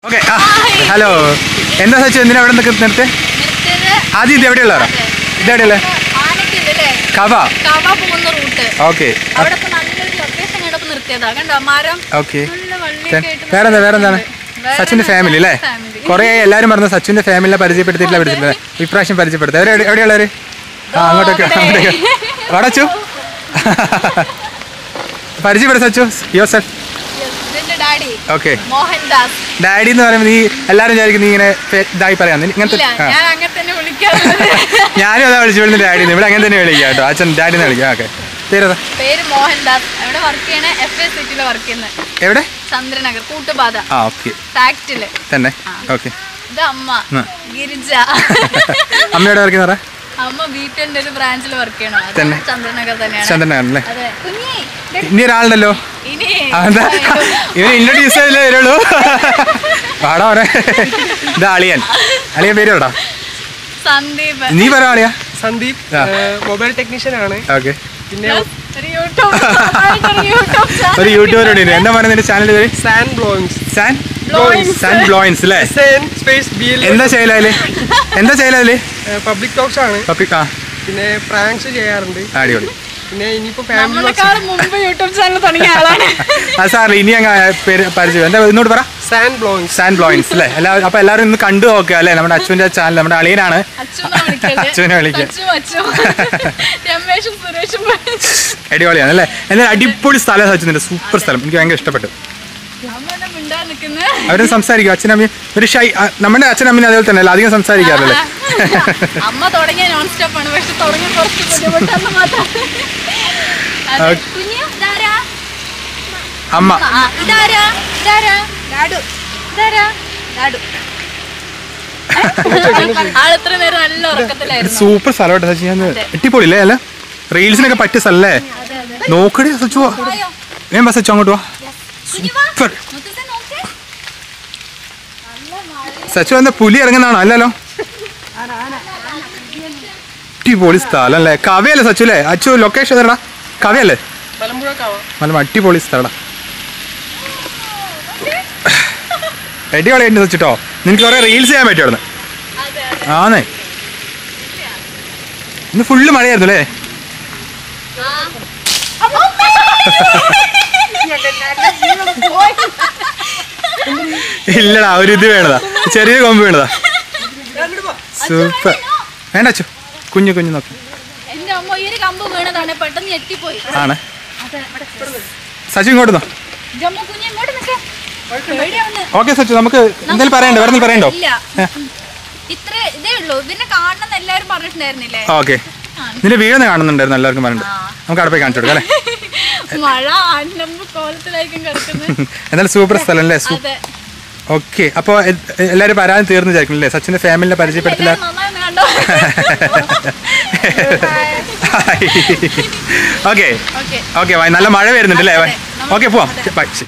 Okay ആ hello എന്താ സച്ചു എന്തിനാ അവിടെ നിൽക്ക് നിർത്തേ നിർത്തിയത് ആദ്യം ഇത് എവിടെയുള്ളവരാ ഇത് എവിടെയുള്ള ആനക്കില്ലേ കവ കവ പോകുന്ന റൂട്ട് ഓക്കെ അവിടെ ഇപ്പൊ നല്ലൊരു ലൊക്കേഷൻ കണ്ടപ്പോ നിർത്തിയതാ കണ്ടോ മരം ഓക്കെ നല്ല വള്ളിയൊക്കെ ആയിട്ട് വേറെന്താ വേറെന്താണ് വേറെ സച്ചിന്റെ ഫാമിലി അല്ലേ family. കുറേ എല്ലാവരും പറഞ്ഞു സച്ചിന്റെ ഫാമിലിനെ പരിചയപ്പെടുത്തിയിട്ടില്ല പിടിച്ചിട്ടില്ല ഇപ്രാവശ്യം പരിചയപ്പെടുത്തുക അവരെ എവിടെ- എവിടെയുള്ളവര് ആ അങ്ങോട്ടൊക്കെ അങ്ങോട്ടൊക്കെ വടച്ചു പരിചയപ്പെടുത്ത സച്ചു യോ സെൽഫ് ഇതിന്റെ ഡാഡി ഓക്കെ മോഹൻദാസ് ഡാഡി എന്ന് പറയുമ്പോൾ നീ എല്ലാവരും വിചാരിക്കും നീ ഇങ്ങനെ പേ- ഇതായി പറയാം നീ ഇങ്ങനത്തെ ഇല്ല ആ. ഞാൻ അങ്ങനെ തന്നെ വിളിക്കാറുള്ളത് ഞാനും അതാ വിളിച്ചു വിടുന്ന ഡാഡി ഇവിടെ അങ്ങനെ തന്നെ വിളിക്കാം കേട്ടോ അച്ഛൻ ഡാഡി എന്ന് വിളിക്കാം ഓക്കെ പേരതാ പേര് മോഹൻദാസ് എവിടെ വർക്ക് ചെയ്യണ എഫ് എസ് സിറ്റിയില് വർക്ക് ചെയ്യുന്നത് എവിടെ ചന്ദ്രനഗർ കൂട്ടുപാത ആ ഓക്കെ ഫാക്ടില് തന്നെ ഓക്കെ ഇത് അമ്മ ആ. ഗിരിജ അമ്മയോടെ വർക്ക് ചെയ്യുന്ന അമ്മ വീട്ടിന്റെ ഒരു ബ്രാഞ്ചിൽ വർക്ക് ചെയ്യണം അത് തന്നെ. ചന്ദ്രനഗർ തന്നെയാണ് ചന്ദ്രനാണല്ലേ അതെ കുഞ്ഞി ദേ, ഇനി ഒരാളുണ്ടല്ലോ ഇനി അതെന്താ ഇവന് ഇൻട്രൊഡ്യൂസ് ചെയ്തല്ലേ വരുള്ളൂ പാടാ അവനെ ഇതാ അളിയൻ അളിയൻ പേര് എവിടാ സന്ദീപ് നീ പറ അളിയാ സന്ദീപ് ആ. മൊബൈൽ ടെക്നീഷ്യൻ ആണ് ഓക്കെ പിന്നെ ഒരു യൂട്യൂബ് ഒരു യൂട്യൂബ് ചാനൽ. ഒരു യൂട്യൂബർ ഉണ്ട് എന്താ പറയുന്നത് നിന്റെ ചാനൽ പേര് സാൻ ബ്ലോയിങ്സ് സാൻ Bloins. സാൻ ബ്ലോയിൻസ് അല്ലേ S N space B L എന്താ ചെയ്യലതില് എന്താ ചെയ്യലതില് പബ്ലിക് ടോക്സ് ആണ് പപ്പി ആ പിന്നെ പ്രാങ്ക്സ് ചെയ്യാറുണ്ട് അടിപൊളി പിന്നെ ഇനിയിപ്പോ ഫാമിലി നമ്മളെക്കാളും മുമ്പ് യൂട്യൂബ് ചാനൽ തുടങ്ങിയ ആളാണ് ആ സാറില്ല ഇനി അങ്ങ് പേര് പരിചയം എന്താ ഇന്നോട്ട് പറ സാൻ ബ്ലോയിങ്സ് സാൻ ബ്ലോയിൻസ് അല്ലേ എല്ലാവരും അപ്പൊ എല്ലാവരും ഇന്ന് കണ്ടു നോക്കുക അല്ലേ നമ്മുടെ അച്ഛൻ്റെ ചാനൽ നമ്മുടെ അളിയനാണ് അച്ഛനെ വിളിക്കല്ലേ അച്ഛനെ വിളിക്കാം. അച്ഛനും അച്ഛനും രമേഷും സുരേഷും അടിപൊളിയാണ് അല്ലേ എന്തായാലും അടിപൊളി സ്ഥലം സച്ചിന്റെ സൂപ്പർ സ്ഥലം എനിക്ക് ഭയങ്കര ഇഷ്ടപ്പെട്ടു അമ്മ മിണ്ടാ നിക്കുന്ന അവരും സംസാരിക്കും അച്ഛനമ്മയും ഒരു ഷൈ ആ, നമ്മുടെ അച്ഛനമ്മയും അതേപോലെ തന്നെ അല്ല അധികം സംസാരിക്കാറില്ലേ അമ്മ തുടങ്ങിയ നോൺ സ്റ്റോപ്പ് ആണ് പക്ഷെ തുടങ്ങി കുറച്ച് ബുദ്ധിമുട്ടെന്ന് മാത്രം അതെ. ഓക്കേ. കുഞ്ഞു, ഇതാരാ? അമ്മ ആ, ഇതാരാ ഇതാരാ ഡാഡു ഇതാരാ ഡാഡു ആളിത്ര നേരം നല്ല ഉറക്കത്തിലായിരുന്നു സൂപ്പർ സ്ഥലം കേട്ടോ സച്ചി ഞാൻ എട്ടിപ്പൊളില്ലേ അല്ല റീൽസിനൊക്കെ പറ്റിയ സ്ഥലല്ലേ അതെ അതെ നോക്കടി സച്ചു പോവാ ആയോ? ഞാൻ ബസ് സച്ചു അങ്ങോട്ട് പോവാ കുഞ്ഞു വാ. സൂപ്പർ മുത്തശ്ശൻ നോക്ക്. നല്ല മഴ. സച്ചു എന്താ പുലി ഇറങ്ങുന്നതാണോ അല്ലല്ലോ അടിപൊളി സ്ഥലം അല്ലേ കവയല്ലേ സച്ചു അല്ലേ അച്ചു ലൊക്കേഷൻ എടാ കവയല്ലേ മലമ്പുഴ കാവ നല്ല അടിപൊളി സ്ഥലം അടിപൊളിയായിട്ട് സച്ചിട്ടോ നിനക്ക് കുറെ റീൽസ് ചെയ്യാൻ പറ്റും അവിടുന്ന് അതെ അതെ ആന്നേ ഇന്ന് ഫുള്ള് മഴയായിരുന്നു അല്ലേ ഇല്ലടാ ഒരു ഇത് വേണതാ ചെറിയ കൊമ്പ് വീണതാ സൂപ്പർ വേണ്ട അച്ചു കുഞ്ഞു കുഞ്ഞു നോക്കി എന്റെ അമ്മ ഈ ഒരു കമ്പ് വീണതാണ് പെട്ടെന്ന് ഞെട്ടിപ്പോയി ആണ് അതെ ഇവിടെ. സച്ചു ഇങ്ങോട്ട് നോ ജമ്മു കുഞ്ഞ് ഇങ്ങോട്ട് നിൽക്ക് പേടിയാവുന്നു ഓക്കെ സച്ചു നമുക്ക് എന്തെങ്കിലും പറയണ്ടോ വേറെ എന്തെങ്കിലും പറയണ്ടോ ഇല്ല ഇത്ര ഇതേ ഉള്ളൂ ഇതിനെ കാണണം എന്ന് എല്ലാവരും പറഞ്ഞിട്ടുണ്ടായിരുന്നില്ലേ ഓക്കെ നിന്റെ വീട് കാണുന്നുണ്ടായിരുന്നു എല്ലാവർക്കും പറഞ്ഞിട്ട് നമുക്ക് അവിടെ പോയി കാണിച്ചു കൊടുക്കാം അല്ലേ മഴ ആനമ്പ് കോലത്തിലായിരിക്കും കിടക്കുന്നത് എന്നാലും സൂപ്പർ സ്ഥലം അല്ലേ അതെ ഓക്കെ അപ്പോൾ എല്ലാവരും പരാതി തീർന്നു വിചാരിക്കും അല്ലേ സച്ചിന്റെ ഫാമിലിനെ പരിചയപ്പെടുത്തില്ല എല്ലാവരും നന്നായി കണ്ടോ ഓക്കെ ഓക്കെ ഓക്കെ നല്ല മഴ വരുന്നുണ്ട് അല്ലേ അതെ, നമുക്ക് ഓക്കെ പോവാം അതെ. ബൈ